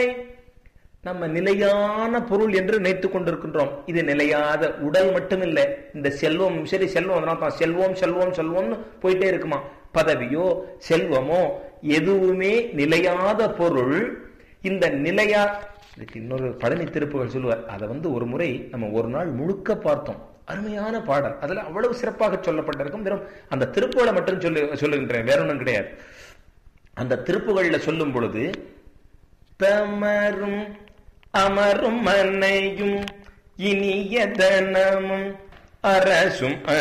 இல்லை நம்ம நிலையான பொருள் என்று நினைத்துக் கொண்டிருக்கின்றோம் இது நிலையாத உடல் மட்டுமில்லை இந்த செல்வம் சரி செல்வம் அதனால தான் செல்வம் செல்வம் செல்வம்னு போயிட்டே இருக்குமா பதவியோ செல்வமோ எதுவுமே நிலையாத பொருள் இந்த நிலையா இதுக்கு இன்னொரு பழனி திருப்புகள் சொல்லுவார் அதை வந்து ஒரு முறை நம்ம ஒரு நாள் முழுக்க பார்த்தோம் அருமையான பாடல் அதுல அவ்வளவு சிறப்பாக சொல்லப்பட்டிருக்கும் வெறும் அந்த திருப்புகளை மட்டும் சொல்லு சொல்லுகின்றேன் வேற ஒன்றும் கிடையாது அந்த திருப்புகள்ல சொல்லும் பொழுது தமரும் அமரும் மனையும் இனிய தனமும் அரசும்